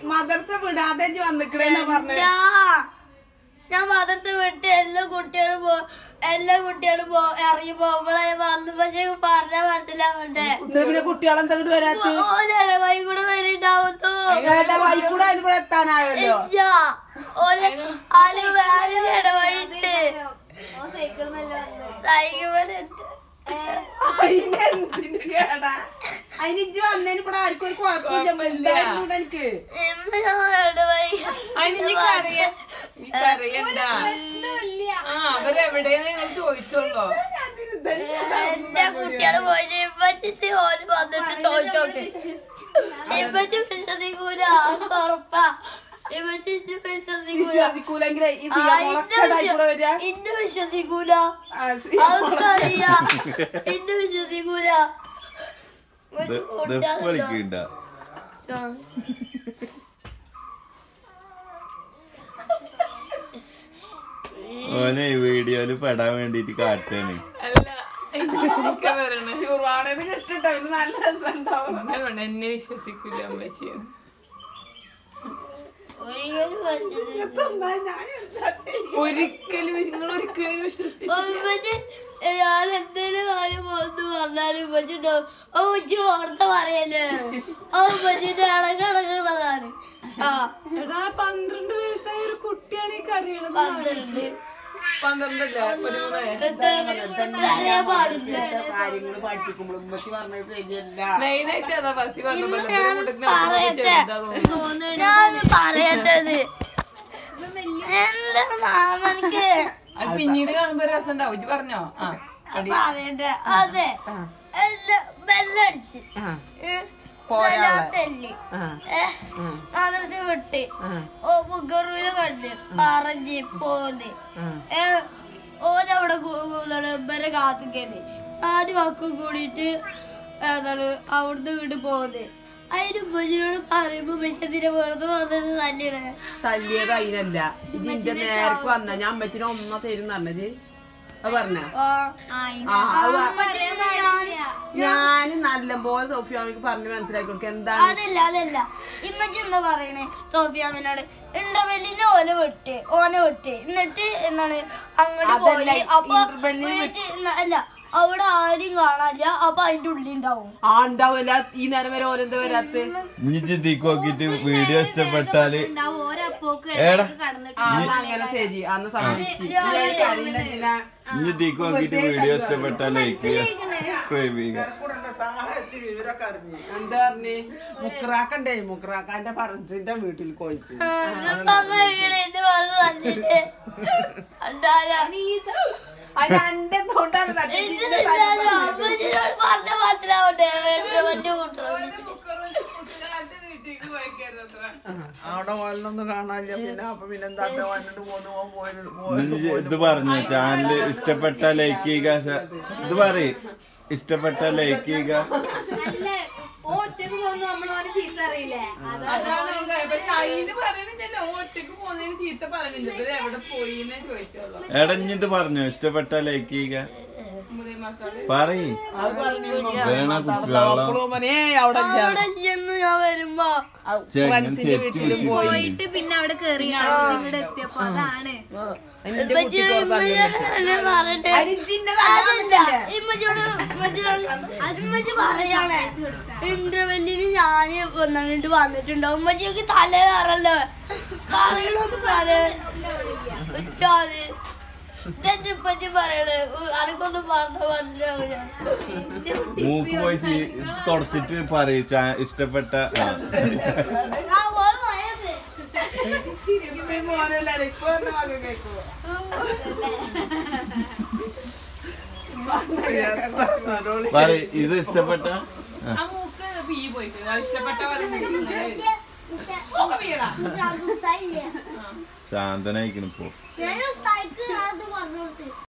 മദർസ വിടാതെ ഇജ്ജ് വന്നിക്കണേന്നാ പറഞ്ഞത് ഞാൻ ഞാൻ മദർത്ത് വിട്ട് എല്ലാ കുട്ടികളും പോ എല്ലാ കുട്ടികളും പോ ഇറങ്ങി പോകുമ്പോഴേ വന്നപ്പോഴേക്കും പറഞ്ഞ മനസ്സിലാവണ്ടേ എന്നാ പിന്നെ കുട്ടികളെന്താ ഇങ്ങോട്ട് വരാത്ത ഓലാണ് വൈ കൂടെ വരുന്നുണ്ടാവുന്നു ഏട്ടാ വൈക്കൂടെ അതിന് ഇവിടെ എത്താനായല്ലോ ഇല്ല ഓല് ആല് ആല് ഇടവഴിട്ട് സൈക്കിൾ മെല്ലെ വന്നു സൈക്കിൾ പോലെ അതിനെന്തിന് കേടാ അതിന് ഇജ്ജ് വന്നതിന് ഇവിടെ ആർക്കും ഒരു കുഴപ്പമില്ല മുണ്ടായിരുന്നൂടെ എനിക്ക് ഇടവഴി എനിക്കറിയാം എനിക്കറിയണ്ട ആ അവരെവിടെയെന്ന് നിങ്ങൾ ചോദിച്ചോളൂ എല്ലാ കുട്ടികളും പോയിട്ട് ഇപ്പച്ചിട്ട് ഓല് വന്നിട്ട് ചോദിച്ചോക്കെ ഇപ്പച്ചി വിശ്വസിക്കൂല ഉറപ്പാ ഇപ്പച്ചി വിശ്വസിക്കൂല വിശ്വസിക്കൂലെങ്കിലേ ഈ ആ, സിയാമോളൊക്കെ ഇന്നെ ഇതായിക്കൂടെ വരിക വിശ്വ- ഇന്നെ വിശ്വസിക്കൂല ആ, സിയാമോളൊക്കെ അവർക്കറിയാം ഇന്നെ വിശ്വസിക്കൂല ഒരു ദഫ് കുട്ടികളെന്തോ. കളിക്കണ്ട ആ. ഓനെ ഈ വീഡിയോയില് പെടാൻ വേണ്ടിട്ട് കാട്ടാണ് അല്ല എനിക്ക് വരണേ യുറാണേന്ന് ജസ്റ്റ് ഇത് നല്ല രസമുണ്ടാവും അതുകൊണ്ട് എന്നെ വിശ്വസിക്കില്ല അമ്മച്ചിന്ന് ഒരിക്കലും വിശ്വസിക്കൂല. എന്നാ ഞാൻ എന്താ ചെയ്യുക? ഒരിക്കലും വിശ്വ- നിങ്ങൾ ഒരിക്കലും വിശ്വസിച്ചിട്ടില്ല ഉമ്മച്ചി, ഞാൻ എന്തേലും കാര്യം പോന്ന് പറഞ്ഞാലും ഉമ്മച്ചി ഉണ്ടാവും. ഓ ഉമ്മച്ചി ഓർത്ത പറയല്ലേ ഓ ഉമ്മച്ചിന്റെ ഇളകിളകുന്നതാണ് ആ എടാ പന്ത്രണ്ട് വയസ്സായ ഒരു കുട്ടിയാണ് ഈ കരയണത് പന്ത്രണ്ട് പന്ത്രണ്ടല്ല പതിമൂന്ന് അറിയാൻ പാടില്ല കാര്യങ്ങള് പഠിപ്പിക്കുമ്പോൾ ഉമ്മച്ചി പറഞ്ഞത് ശരിയല്ല മെയിനായിട്ട് അതാ ബസ്സി ഇന്ന് വന്നപ്പോ ഞാൻ പറയട്ടെ ചെറുതാ തോന്നുന്നു ഞാൻ പറയട്ടത് എന്താ മാമനക്ക് അത് പിന്നീട് കാണുമ്പോ രസം ഉണ്ടാവും ഇജ്ജ് പറഞ്ഞോ ആ അടി പറയട്ടെ അതെ എല്ലാം ബെല്ലടിച്ച് ആ, ഏ, പോരാളെ. സലാത്തല്ലി. ആ, ഏ, മദ്രസ വിട്ട് ആ, ഓ മുഗറൂല് കണ്ട് പറഞ്ഞ് പോന്ന് ആ. ഏ, ഓനവിടെ ഇവരെ കാത്തിക്കന്നെ നാല് മക്കൾ കൂടിയിട്ട് എന്താണ് അവിടുന്ന് ഇങ്ങോട്ട് പോകുന്നത് അതിന് ഉമ്മച്ചിനോട് പറയുമ്പോ ഉമ്മച്ചതിനെ വെറുതെ വന്നത് തന്നെയാണ് തല്ലിയത് അതിനല്ല ഇതിന്റെ നേർക്ക് വന്ന ഞാൻ അമ്മച്ചിനെ ഒന്ന തരും പറഞ്ഞത് അത് പറഞ്ഞ ആ ആ അത് ഞാൻ നല്ലപോലെ സോഫിയാമിക്ക് പറഞ്ഞ് മനസ്സിലാക്കി കൊടുക്കുക എന്താണ് അതല്ല അതല്ല ഇമ്മച്ചി എന്താ പറയണേ സോഫിയാമിനോട് ഇന്റർവെല്ലിന് ഓല വിട്ട് ഓനെ വിട്ട് എന്നിട്ട് എന്താണ് അങ്ങോട്ട് അതല്ല, പോയി അപ്പൊ ഇന്റർവെല്ലിന് വീട്ടിൽ ഇന്ന- അല്ല അവിടെ ആരും കാണാനില്ല അപ്പൊ അതിന്റെ ഉള്ളിൽ ഉണ്ടാവും ആ ഉണ്ടാവില്ല ഈ നേരം വരെ ഓരെന്താ വരാത്ത ഇനി ചിന്തിക്ക് നോക്കിട്ട് വീഡിയോ ഇഷ്ടപ്പെട്ടാല് ഓരപ്പോക്ക് ഏടാ കടന്നിട്ട് ആ എന്നാ അങ്ങനെ ശരി അന്ന് സമ്മതിച്ചു അറിയുന്നതിനാ ഇനി ഇതിക്ക് നോക്കിട്ട് വീഡിയോ ഇഷ്ടപ്പെട്ടാൽ ലൈക്ക് ചെയ്യുക സബ്സ്ക്രൈബ് ചെയ്യുക സഹായത്തിൽ വിവരമൊക്കെ അറിഞ്ഞ് എന്താ പറഞ്ഞേ മുക്രാക്കണ്ടേ മുക്രാക്കാന്റെ പറച്ചിന്റെ വീട്ടിൽ പോയിട്ട് എന്റെ പറഞ്ഞ് തന്നിട്ട് അല്ലാതെ അതിന് അന്റെ തൊണ്ടാണ് തട്ടി. ഇതിലില്ലാതെ അമ്മച്ചിനോട് പറഞ്ഞ മനസ്സിലാവട്ടെ വലിയ കൂട്ടം വീട്ടിലേക്ക് പോയിക്കരുതത്ര അവിടെ വല്ലൊന്നും കാണാനില്ല പിന്നെ അപ്പൊ പിന്നെ എന്താ വന്നിട്ട് പോന്നു പോകാൻ പോയത് ഇനി ഇത് പറഞ്ഞു ചാനല് ഇഷ്ടപ്പെട്ട ലൈക്ക് ചെയ്യുക സ- ഇത് പറയ് ഇഷ്ടപ്പെട്ട ലൈക്ക് ചെയ്യുക നല്ല ഓ ഒറ്റക്ക് പോകുന്നു നമ്മൾ ഓനെ ചീത്ത അറിയില്ലേ അതാ അതാണ് ഞാൻ കാര്യം. പക്ഷെ അതിന് പറയണില്ലല്ലോ ഒറ്റക്ക് പോകുന്നതിന് ചീത്ത പറയുന്നില്ല ഇവര് എവിടെ പോയി എന്നേ ചോദിച്ചോളൂ എടഞ്ഞിട്ട് പറഞ്ഞു ഇഷ്ടപ്പെട്ട ലൈക്ക് ചെയ്യുക മുതൽ മക്കള് പറയ് വേണ കുട്ടികളെ അപ്പോഴും പറഞ്ഞേ അവിടെ ഇല്ല. അവിടെ ചെന്ന് ഞാൻ വരുമ്പോ ആ, ചേട്ടൻ ഫ്രണ്ട്സിന്റെ തെറ്റ് വീട്ടിലും വെച്ചിട്ട് പോയി പോയിട്ട് പിന്നെ അവിടെ കേറിയിട്ടുണ്ടാവും ഇങ്ങോട്ട് എത്തിയപ്പോ അതാണ് അതിന്റെ ഇമ്മച്ചി കുട്ടിക്ക് ഇമ്മച്ചിയോട് പറഞ്ഞിട്ട് അതല്ല ഇമ്മച്ചിയോട് ഇമ്മച്ചിയോട് ഇമ്മച്ചി പറയാണ് ഇന്റർവെല്ലിന് ഞാന് വന്നിട്ട് വന്നിട്ടുണ്ടാവും ഉമ്മച്ചിക്ക് തല കയറല്ലോ പറയണോന്ന് പറ ഉച്ചാത് ഇതെന്ത് ഇപ്പച്ചി പറയണേ അനക്കൊന്നും പറഞ്ഞ മനസ്സിലാവില്ല മൂക്ക് പോയി ചീ- തുടച്ചിട്ട് പറയും ചാ- ഇഷ്ടപ്പെട്ട ആ. ആ പോയി പോയത് മോനല്ലേ ഇപ്പൊ എന്റെ മകൻ കേൾക്കുവോ പറയ് ഇത് ഇഷ്ടപ്പെട്ട ആ. ആ മൂക്ക് പീ പോയിട്ട് അത് ഇഷ്ടപ്പെട്ട പറഞ്ഞു ഒക്കെ പീടാ ശാന്തനായിക്കണിപ്പോ ഞാൻ ഉസ്താദിക്ക് അത് പറഞ്ഞു കൊടുത്തു